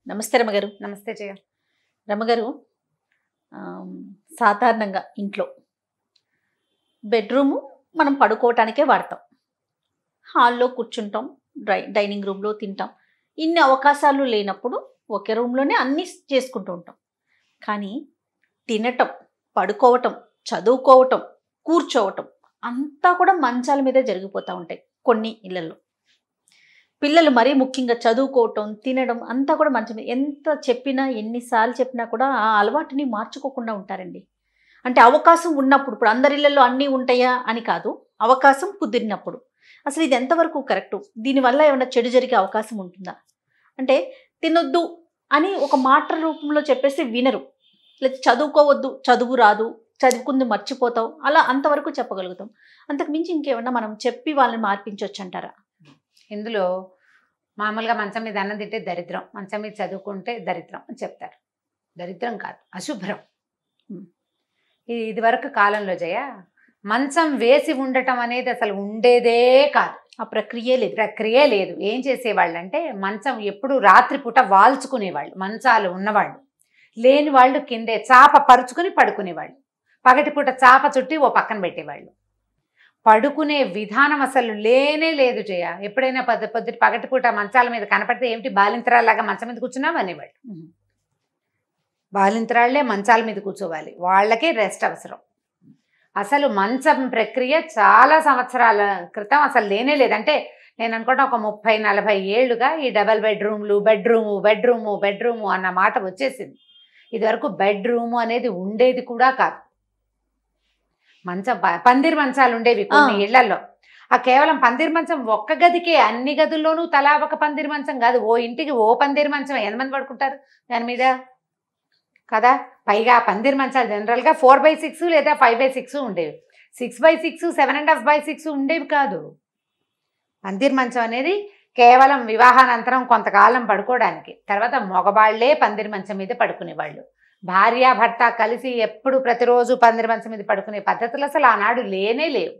నమస్తే రమగారు నమస్తే జయ రమగారు ఆమ్, సాధారణంగా ఇంట్లో బెడ్రూము మనం పడుకోవటానికే వాడతాం హాల్లో కూర్చుంటాం డ్రై డైనింగ్ రూమ్లో తింటాం ఇన్ని అవకాశాలు లేనప్పుడు ఒకే రూమ్లోనే అన్నీ చేసుకుంటూ ఉంటాం కానీ తినటం పడుకోవటం చదువుకోవటం కూర్చోవటం అంతా కూడా మంచాల మీదే జరిగిపోతూ ఉంటాయి కొన్ని ఇళ్లలో పిల్లలు మరీ ముఖ్యంగా చదువుకోవటం తినడం అంతా కూడా మంచం మీద ఎంత చెప్పినా ఎన్నిసార్లు చెప్పినా కూడా ఆ అలవాటుని మార్చుకోకుండా ఉంటారండి అంటే అవకాశం ఉన్నప్పుడు ఇప్పుడు అందరి ఇళ్ళల్లో అన్నీ ఉంటాయా అని కాదు అవకాశం కుదిరినప్పుడు అసలు ఇది ఎంతవరకు కరెక్టు దీనివల్ల ఏమైనా చెడు జరిగే అవకాశం ఉంటుందా అంటే తినొద్దు అని ఒక మాట రూపంలో చెప్పేసి వినరు లేదా చదువుకోవద్దు చదువు రాదు చదువుకుంది మర్చిపోతావు అలా అంతవరకు చెప్పగలుగుతాం అంతకు మించి ఇంకేమన్నా మనం చెప్పి వాళ్ళని మార్పించవచ్చు అంటారా ఇందులో మామూలుగా మంచం మీద అన్నం తింటే దరిద్రం మంచం మీద చదువుకుంటే దరిద్రం అని చెప్తారు దరిద్రం కాదు అశుభ్రం ఉమ్. ఇది ఇదివరకు కాలంలో జయ మంచం వేసి ఉండటం అనేది అసలు ఉండేదే కాదు ఆ ప్రక్రియే లేదు ప్రక్రియ లేదు ఏం చేసేవాళ్ళు అంటే మంచం ఎప్పుడు రాత్రిపూట వాల్చుకునేవాళ్ళు మంచాలు ఉన్నవాళ్ళు లేని వాళ్ళు కిందే చాప పరుచుకుని పడుకునేవాళ్ళు పగటిపూట చాప చుట్టి ఓ పక్కన పెట్టేవాళ్ళు పడుకునే విధానం అసలు లేనే లేదు జయ ఎప్పుడైనా పొద్దు పొద్దుటి పగటిపూట మంచాల మీద కనపడితే ఏమిటి బాలింతరాల్లాగా మంచం మీద కూర్చున్నావు అనేవాళ్ళు ఉమ్. బాలింతరాళ్లే మంచాల మీద కూర్చోవాలి వాళ్ళకే రెస్ట్ అవసరం అసలు మంచం ప్రక్రియ చాలా సంవత్సరాల క్రితం అసలు లేనే లేదంటే నేను అనుకుంటా ఒక ముప్పై నలభై ఏళ్ళుగా ఈ డబల్ బెడ్రూమ్లు బెడ్రూము బెడ్రూము బెడ్రూము అన్న మాట వచ్చేసింది ఇదివరకు బెడ్రూము అనేది ఉండేది కూడా కాదు మంచం ప- పందిరి మంచాలు ఉండేవి కొన్ని ఆ. ఇళ్లలో ఆ కేవలం పందిరి మంచం ఒక్క గదికే అన్ని గదుల్లోనూ తలా ఒక పందిరి మంచం కాదు ఓ ఇంటికి ఓ పందిరి మంచం ఎంతమంది పడుకుంటారు దాని మీద కదా పైగా ఆ పందిరి మంచాలు జనరల్గా ఫోర్ బై సిక్స్ లేదా ఫైవ్ బై సిక్స్ ఉండేవి six by six seven and half by six ఉండేవి కాదు పందిరి మంచం అనేది కేవలం వివాహానంతరం కొంతకాలం పడుకోవడానికి తర్వాత మగవాళ్లే పందిరి మంచం మీద పడుకునేవాళ్ళు భార్య భర్త కలిసి ఎప్పుడు ప్రతిరోజు పందిరి మంచం మీద పడుకునే పద్ధతులు అసలు ఆనాడు లేనే లేవు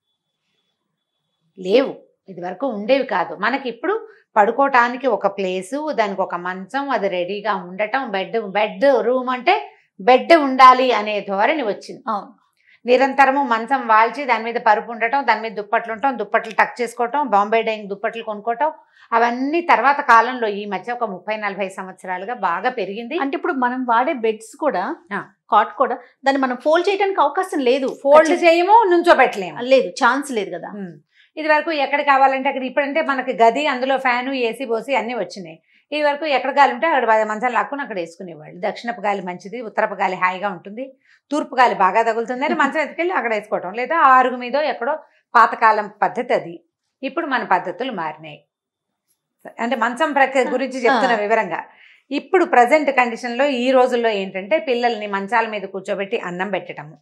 లేవు ఇది వరకు ఉండేవి కాదు మనకి ఇప్పుడు పడుకోవటానికి ఒక ప్లేసు దానికి ఒక మంచం అది రెడీగా ఉండటం బెడ్ బెడ్ రూమ్ అంటే బెడ్ ఉండాలి అనే ధోరణి వచ్చింది అవును నిరంతరము మంచం వాల్చి దాని మీద పరుపు ఉండటం దాని మీద దుప్పట్లు ఉండటం దుప్పట్లు టక్ చేసుకోవటం బాంబే డైయింగ్ దుప్పట్లు కొనుక్కోవటం అవన్నీ తర్వాత కాలంలో ఈ మధ్య ఒక ముప్పై నలభై సంవత్సరాలుగా బాగా పెరిగింది అంటే ఇప్పుడు మనం వాడే బెడ్స్ కూడా ఆ. కాట్ కూడా దాన్ని మనం ఫోల్డ్ చేయడానికి అవకాశం లేదు ఫోల్డ్ చేయము నుంచోబెట్టలేము లేదు ఛాన్స్ లేదు కదా ఉమ్. ఇది వరకు ఎక్కడ కావాలంటే అక్కడ ఇప్పుడంటే మనకి గది అందులో ఫ్యాను ఏసీ పోసి అన్నీ వచ్చినాయి ఇది వరకు ఎక్కడ గాలి ఉంటే అక్కడ బా- మంచాలు లాక్కుని అక్కడ వేసుకునేవాళ్ళు దక్షిణపు గాలి మంచిది ఉత్తరపు గాలి హాయిగా ఉంటుంది తూర్పు గాలి బాగా తగులుతుంది అని మంచం ఎత్తుకెళ్ళి అక్కడ వేసుకోవటం లేదా ఆ అరుగు మీదో ఎక్కడో పాతకాలం పద్ధతి అది ఇప్పుడు మన పద్ధతులు మారినాయి అంటే మంచం ప్రక్రియ గురించి చెప్తున్న ఆ. వివరంగా ఇప్పుడు ప్రజెంట్ కండిషన్లో ఈ రోజుల్లో ఏంటంటే పిల్లల్ని మంచాల మీద కూర్చోబెట్టి అన్నం పెట్టడము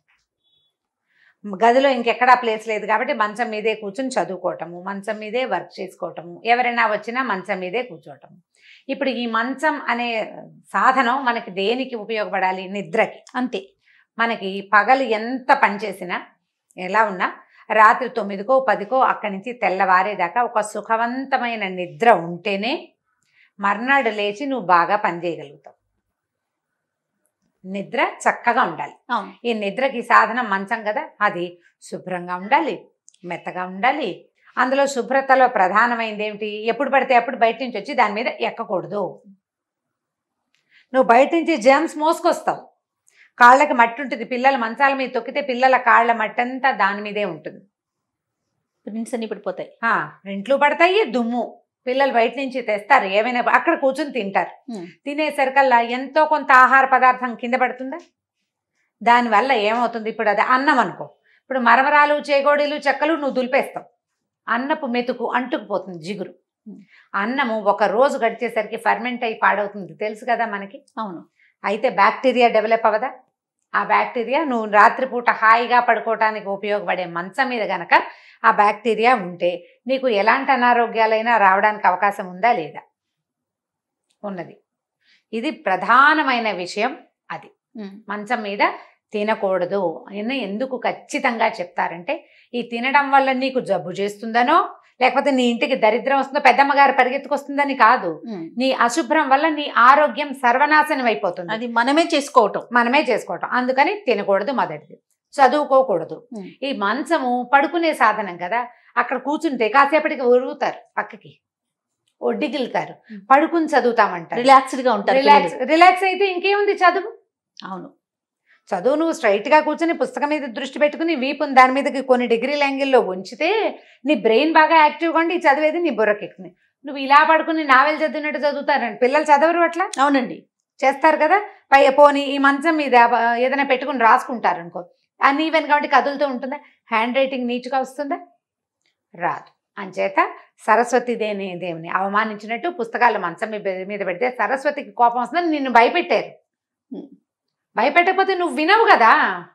గదిలో ఇంకెక్కడా ప్లేస్ లేదు కాబట్టి మంచం మీదే కూర్చొని చదువుకోవటము మంచం మీదే వర్క్ చేసుకోవటము ఎవరైనా వచ్చినా మంచం మీదే కూర్చోవటము ఇప్పుడు ఈ మంచం అనే సాధనం మనకి దేనికి ఉపయోగపడాలి నిద్రకి అంతే మనకి పగలు ఎంత పనిచేసినా ఎలా ఉన్నా రాత్రి తొమ్మిదికో పదికో అక్కడి నుంచి తెల్లవారేదాకా ఒక సుఖవంతమైన నిద్ర ఉంటేనే మర్నాడు లేచి నువ్వు బాగా పనిచేయగలుగుతావు నిద్ర చక్కగా ఉండాలి అవును ఈ నిద్రకి సాధనం మంచం కదా అది శుభ్రంగా ఉండాలి మెత్తగా ఉండాలి అందులో శుభ్రతలో ప్రధానమైనది ఏమిటి ఎప్పుడు పడితే అప్పుడు బయట నుంచి వచ్చి దాని మీద ఎక్కకూడదు నువ్వు బయట నుంచి జర్మ్స్ మోసుకొస్తావు కాళ్ళకి మట్టి ఉంటుంది పిల్లల మంచాల మీద తొక్కితే పిల్లల కాళ్ళ మట్టి అంతా దాని మీదే ఉంటుంది ప్రింట్స్ అన్ని పడిపోతాయి ఆ, రెంట్లు పడతాయి దుమ్ము పిల్లలు బయట నుంచి తెస్తారు ఏమైనా అక్కడ కూర్చొని తింటారు ఉమ్. తినేసరికల్లా ఎంతో కొంత ఆహార పదార్థం కింద పడుతుందా దానివల్ల ఏమవుతుంది ఇప్పుడు అది అన్నం అనుకో ఇప్పుడు మరమరాలు చేగోడీలు చెక్కలు నువ్వు దులిపేస్తావు అన్నపు మెతుకు అంటుకుపోతుంది జిగురు ఉమ్. అన్నము ఒక రోజు గడిచేసరికి ఫర్మెంట్ అయి పాడవుతుంది తెలుసు కదా మనకి అవును అయితే బ్యాక్టీరియా డెవలప్ అవ్వదా ఆ బ్యాక్టీరియా నువ్వు రాత్రిపూట హాయిగా పడుకోవటానికి ఉపయోగపడే మంచం మీద గనక ఆ బ్యాక్టీరియా ఉంటే నీకు ఎలాంటి అనారోగ్యాలైనా రావడానికి అవకాశం ఉందా లేదా ఉన్నది ఇది ప్రధానమైన విషయం ఉమ్. మంచం మీద తినకూడదు అని ఎందుకు ఖచ్చితంగా చెప్తారంటే ఈ తినడం వల్ల నీకు జబ్బు చేస్తుందనో లేకపోతే నీ ఇంటికి దరిద్రం వస్తుందో పెద్దమ్మ గారు పరిగెత్తుకొస్తుందని కాదు ఉమ్. నీ అశుభ్రం వల్ల నీ ఆరోగ్యం సర్వనాశనం అయిపోతుంది అది మనమే చేసుకోవటం మనమే చేసుకోవటం అందుకని తినకూడదు మొదటిది చదువుకోకూడదు ఉమ్. ఈ మంచము పడుకునే సాధనం కదా అక్కడ కూర్చుంటే కాసేపటికి ఒరుగుతారు పక్కకి ఒడ్డిగిలుతారు ఉమ్. పడుకుని చదువుతామంటారు రిలాక్స్డ్ గా ఉంటారు రిలాక్స్ పిల్లలు. రిలాక్స్ అయితే ఇంకేముంది చదువు అవును చదువు నువ్వు స్ట్రైట్ గా కూర్చొని పుస్తకం మీద దృష్టి పెట్టుకుని వీపుని దాని మీదకి కొన్ని డిగ్రీల యాంగిల్లో ఉంచితే నీ బ్రెయిన్ బాగా యాక్టివ్గా ఉండి ఈ చదివేది నీ బుర్రకెక్కుతుంది నువ్వు ఇలా పడుకుని నావెల్ చదివినట్టు చదువుతారండి పిల్లలు చదవరు అట్లా అవునండి చేస్తారు కదా పై పోనీ ఈ మంచం మీద ఆ, ఏదైనా పెట్టుకుని రాసుకుంటారు అనుకో అన్ఈవెన్ కాబట్టి కదులుతూ ఉంటుందా హ్యాండ్ రైటింగ్ నీట్గా వస్తుందా రాదు అంచేత సరస్వతి దేని దేవుని అవమానించినట్టు పుస్తకాలు మంచం మీద మీద పెడితే సరస్వతికి కోపం వస్తుందని నిన్ను భయపెట్టారు Hmm. భయపెట్టకపోతే నువ్వు వినవు కదా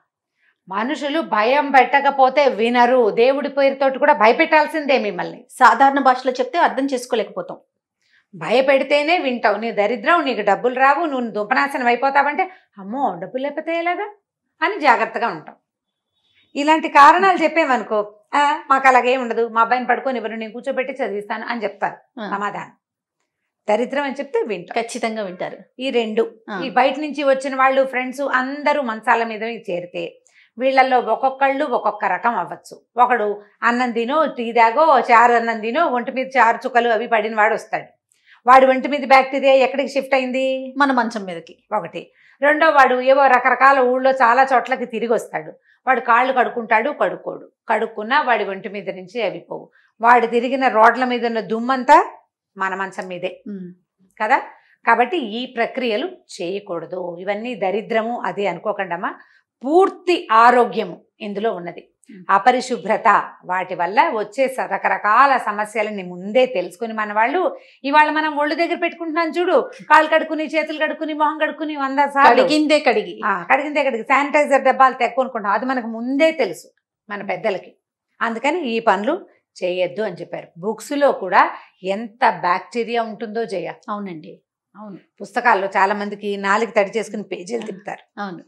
మనుషులు భయం పెట్టకపోతే వినరు దేవుడి పేరుతోటి కూడా భయపెట్టాల్సిందే మిమ్మల్ని సాధారణ భాషలో చెప్తే అర్థం చేసుకోలేకపోతాం భయపెడితేనే వింటావు నీ దరిద్రం నీకు డబ్బులు రావు నువ్వు దుంపనాశనం అయిపోతావంటే అమ్మో డబ్బులు లేకపోతే ఎలాగా అని జాగ్రత్తగా ఉంటాం ఇలాంటి కారణాలు చెప్పేమనుకో "ఆ, మాకు అలాగే ఉండదు మా అబ్బాయిని పడుకొని ఎవరు నేను కూర్చోబెట్టి చదివిస్తాను అని చెప్తారు ఆ, సమాధానం దరిద్రం అని చెప్తే వింటాం ఖచ్చితంగా వింటారు ఈ రెండు ఆ, ఈ బయట నుంచి వచ్చిన వాళ్ళు ఫ్రెండ్స్ అందరూ మంచాల మీద చేరితే వీళ్ళల్లో ఒక్కొక్కళ్ళు ఒక్కొక్క రకం అవ్వచ్చు ఒకడు అన్నం తినో టీ తాగో చారు అన్నం తినో ఒంటి మీద చారు చుక్కలు అవి పడిన వాడు వస్తాడు వాడి ఒంటి మీద బ్యాక్టీరియా ఎక్కడికి షిఫ్ట్ అయింది మన మంచం మీదకి ఒకటి రెండో వాడు ఏవో రకరకాల ఊళ్ళో చాలా చోట్లకి తిరిగి వస్తాడు వాడు కాళ్ళు కడుక్కుంటాడు కడుక్కోడు కడుక్కున్నా వాడి ఒంటి మీద నుంచి అవి పోవు వాడు తిరిగిన రోడ్ల మీద ఉన్న దుమ్మంతా మన మంచం మీదే ఉమ్, కదా కాబట్టి ఈ ప్రక్రియలు చేయకూడదు ఇవన్నీ దరిద్రము అది అనుకోకండమ్మా పూర్తి ఆరోగ్యము ఇందులో ఉన్నది మ్. అపరిశుభ్రత వాటి వల్ల వచ్చే స- రకరకాల సమస్యలని ముందే తెలుసుకుని మన వాళ్ళు ఇవాళ మనం ఒళ్ళు దగ్గర పెట్టుకుంటున్నాం చూడు కాళ్ళు కడుక్కుని చేతులు కడుక్కుని మొహం కడుక్కుని వంద సార్లు కడిగిందే కడిగి ఆ, కడిగిందే కడిగి శానిటైజర్ డబ్బాలు తెక్కునుకుంటాం అది మనకు ముందే తెలుసు మన పెద్దలకి అందుకని ఈ పనులు చేయొద్దు అని చెప్పారు బుక్స్లో కూడా ఎంత బ్యాక్టీరియా ఉంటుందో చేయ అవునండి అవును పుస్తకాల్లో చాలా మందికి నాలుగు తడి చేసుకుని పేజీలు తిప్పుతారు అవును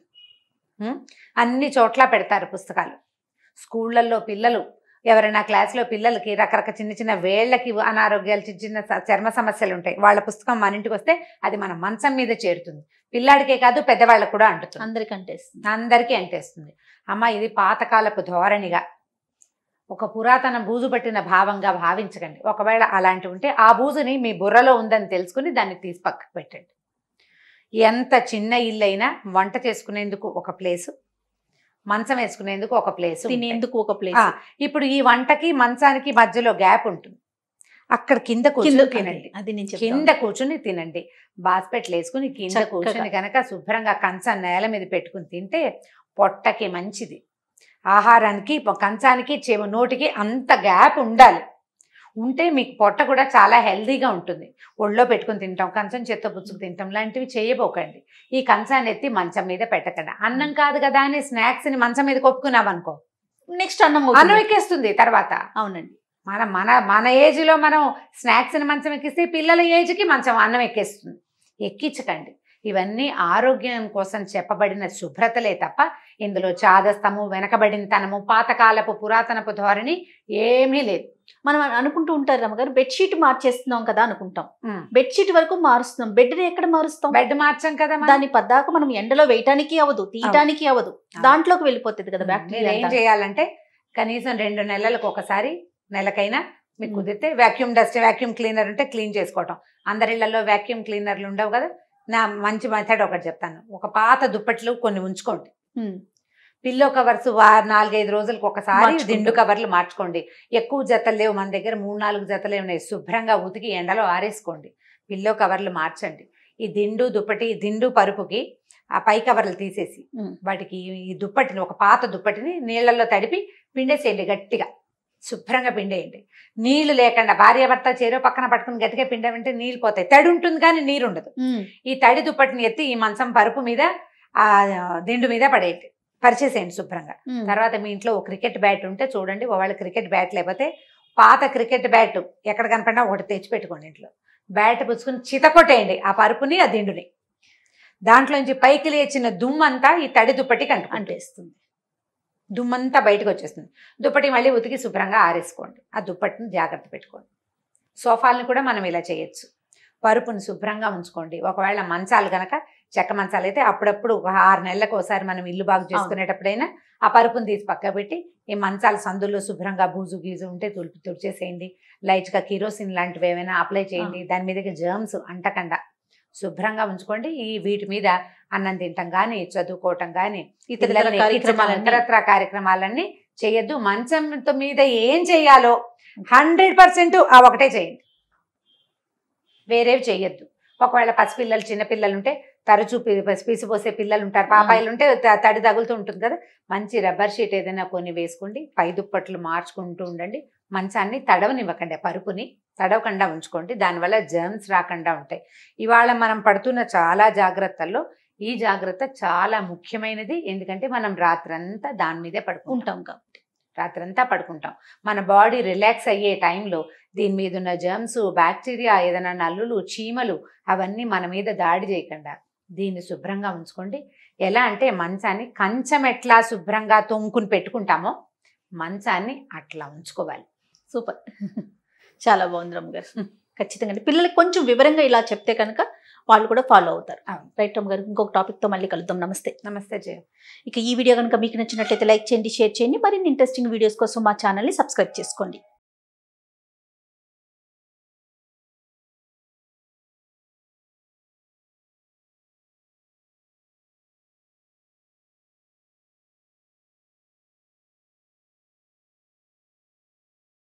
అన్ని చోట్ల పెడతారు పుస్తకాలు స్కూళ్ళల్లో పిల్లలు ఎవరైనా క్లాస్లో పిల్లలకి రకరకాల చిన్న చిన్న వేళ్ళకి అనారోగ్యాలు చిన్న చిన్న స- చర్మ సమస్యలు ఉంటాయి వాళ్ళ పుస్తకం మన ఇంటికి వస్తే అది మన మంచం మీద చేరుతుంది పిల్లాడికే కాదు పెద్దవాళ్ళకు కూడా అంటుతుంది అందరికంటే ఇస్తుంది. అందరికీ అంటేస్తుంది అమ్మ ఇది పాతకాలపు ధోరణిగా ఒక పురాతన బూజు పట్టిన భావంగా భావించకండి ఒకవేళ అలాంటి ఉంటే ఆ బూజుని మీ బుర్రలో ఉందని తెలుసుకుని దాన్ని తీసి పక్కకు పెట్టండి ఎంత చిన్న ఇల్లు అయినా వంట చేసుకునేందుకు ఒక ప్లేసు మంచం వేసుకునేందుకు ఒక ప్లేస్ తినేందుకు ఒక ఆ, ప్లేస్ ఇప్పుడు ఈ వంటకి మంచానికి మధ్యలో గ్యాప్ ఉంటుంది అక్కడ కింద కింద కూర్చొని తినండి అది నేను కింద చెప్తాను కూర్చుని తినండి బాస్పెట్లు వేసుకుని కింద చక్కగా. కూర్చుని కనుక శుభ్రంగా కంచం నేల మీద పెట్టుకుని తింటే పొట్టకి మంచిది ఆహారానికి పొ- కంచానికి చెవు నోటికి అంత గ్యాప్ ఉండాలి ఉంటే మీకు పొట్ట కూడా చాలా హెల్దీగా ఉంటుంది ఒళ్ళో పెట్టుకుని తింటాం కంచం చెత్త పుచ్చుకు తింటాం లాంటివి చేయబోకండి ఈ కంచాన్ని ఎత్తి మంచం మీద పెట్టకండి అన్నం కాదు కదా అని స్నాక్స్ని మంచం మీద కొప్పుకున్నామనుకో నెక్స్ట్ అన్నం అన్నం అవుతుంది. ఎక్కేస్తుంది తర్వాత అవునండి మన మన మన ఏజ్లో మనం స్నాక్స్ని మంచం ఎక్కిస్తే పిల్లల ఏజ్కి మంచం అన్నం ఎక్కేస్తుంది ఎక్కించకండి ఇవన్నీ ఆరోగ్యం కోసం చెప్పబడిన శుభ్రతలే తప్ప ఇందులో చాదస్తము వెనకబడినతనము పాతకాలపు పురాతనపు ధోరణి ఏమీ లేదు మనం అనుకుంటూ ఉంటారు రమ్మగారు బెడ్షీట్ మార్చేస్తున్నాం కదా అనుకుంటాం బెడ్షీట్ వరకు మారుస్తున్నాం బెడ్ ఎక్కడ మారుస్తాం బెడ్ మార్చం కదా మనం. దాని పద్దాక మనం ఎండలో వేయటానికి అవ్వదు తీయటానికి అవ్వదు దాంట్లోకి వెళ్ళిపోతుంది కదా మీరు బ్యాక్టీరియా ఏం చేయాలంటే కనీసం రెండు నెలలకు ఒకసారి నెలకైనా మీకు మ్మ్. కుదిరితే వాక్యూమ్ డస్ట్ వాక్యూమ్ క్లీనర్ ఉంటే క్లీన్ చేసుకోవటం అందరి ఇళ్లలో వాక్యూమ్ క్లీనర్లు ఉండవు కదా నా మంచి మెథడ్ ఒకటి చెప్తాను ఒక పాత దుప్పట్లు కొన్ని ఉంచుకోండి పిల్లో కవర్స్ వా నాలుగైదు రోజులకు ఒకసారి మార్చుకుంటాం. దిండు కవర్లు మార్చుకోండి ఎక్కువ జతలు లేవు మన దగ్గర మూడు నాలుగు జతలే ఉన్నాయి శుభ్రంగా ఉతికి ఎండలో ఆరేసుకోండి పిల్లో కవర్లు మార్చండి ఈ దిండు దుప్పటి ఈ దిండు పరుపుకి ఆ పై కవర్లు తీసేసి మ్మ్. వాటికి ఈ- ఈ దుప్పటిని ఒక పాత దుప్పటిని నీళ్ళల్లో తడిపి పిండేసేయండి గట్టిగా శుభ్రంగా పిండేయండి నీళ్లు లేకుండా భార్యాభర్త చేరో పక్కన పట్టుకుని గట్టిగా పిండమంటే నీళ్ళు పోతాయి తడి ఉంటుంది కానీ నీరు ఉండదు ఈ తడి దుప్పటిని ఎత్తి ఈ మంచం పరుపు మీద ఆ దిండు మీద పడేయండి పరిచేసేయండి శుభ్రంగా తర్వాత మీ ఇంట్లో ఒక క్రికెట్ బ్యాట్ ఉంటే చూడండి ఒకవేళ క్రికెట్ బ్యాట్ లేకపోతే పాత క్రికెట్ బ్యాట్ ఎక్కడ కనపడినా ఒకటి తెచ్చి పెట్టుకోండి ఇంట్లో బ్యాట్ పుచ్చుకుని చితకొట్టేయండి ఆ పరుపుని ఆ దిండుని దాంట్లోంచి పైకి లేచిన దుమ్మంతా ఈ తడి దుప్పటి కంటుకుంటుంది అంటేస్తుంది దుమ్మంతా బయటకు వచ్చేస్తుంది దుప్పటి మళ్ళీ ఉతికి శుభ్రంగా ఆరేసుకోండి ఆ దుప్పటిని జాగ్రత్త పెట్టుకోండి సోఫాలను కూడా మనం ఇలా చేయొచ్చు పరుపుని శుభ్రంగా ఉంచుకోండి ఒకవేళ మంచాలు కనుక చెక్క మంచాలు అయితే అప్పుడప్పుడు ఒక ఆరు నెలలకు ఒకసారి మనం ఇల్లు బాగు చేసుకునేటప్పుడైనా ఆ పరుపుని తీసి పక్క పెట్టి ఈ మంచాల సందుల్లో శుభ్రంగా బూజు గీజు ఉంటే తుడిపి తుడిచేసేయండి లైట్గా కిరోసిన్ లాంటివి ఏమైనా అప్లై చేయండి దాని మీదకి జర్మ్స్ అంటకుండా శుభ్రంగా ఉంచుకోండి ఈ వీటి మీద అన్నం తింటాం కానీ చదువుకోవటం కానీ ఇతర పిల్లల్ని ఎక్కించడం, కార్యక్రమాలన్నీ ఇతరత్ర కార్యక్రమాలన్నీ చేయొద్దు మంచం మీద ఏం చేయాలో హండ్రెడ్ పర్సెంట్ ఆ ఒకటే చేయండి వేరేవి చేయొద్దు ఒకవేళ పసిపిల్లలు చిన్నపిల్లలు ఉంటే తరచూ పి- పసి- పీసిపోసే పిల్లలు ఉంటారు పాపాయిలు ఉంటే త- తడి తగులుతూ ఉంటుంది కదా మంచి రబ్బర్ షీట్ ఏదైనా కొన్ని వేసుకోండి పై దుప్పట్లు మార్చుకుంటూ ఉండండి మంచాన్ని తడవనివ్వకండి ఆ పరుపుని తడవకుండా ఉంచుకోండి దానివల్ల జర్మ్స్ రాకుండా ఉంటాయి ఇవాళ మనం పడుతున్న చాలా జాగ్రత్తల్లో ఈ జాగ్రత్త చాలా ముఖ్యమైనది ఎందుకంటే మనం రాత్రంతా దాని మీదే పడుకుంటాం ఉంటాం కాబట్టి రాత్రంతా పడుకుంటాం మన బాడీ రిలాక్స్ అయ్యే టైంలో దీని మీద ఉన్న జర్మ్స్ బ్యాక్టీరియా ఏదైనా నల్లులు చీమలు అవన్నీ మన మీద దాడి చేయకుండా దీన్ని శుభ్రంగా ఉంచుకోండి ఎలా అంటే మంచాన్ని కంచం ఎట్లా శుభ్రంగా తొంకుని పెట్టుకుంటామో మంచాన్ని అట్లా ఉంచుకోవాలి సూపర్ చాలా బాగుంది రమ్మ గారు ఖచ్చితంగా అండి. పిల్లలకి కొంచెం వివరంగా ఇలా చెప్తే కనుక వాళ్ళు కూడా ఫాలో అవుతారు అవును. రైట్ రమ్మ గారు ఇంకొక టాపిక్తో మళ్ళీ కలుద్దాం నమస్తే నమస్తే జయ ఇక ఈ వీడియో కనుక మీకు నచ్చినట్లయితే లైక్ చేయండి షేర్ చేయండి మరిన్ని ఇంట్రెస్టింగ్ వీడియోస్ కోసం మా ఛానల్ని సబ్స్క్రైబ్ చేసుకోండి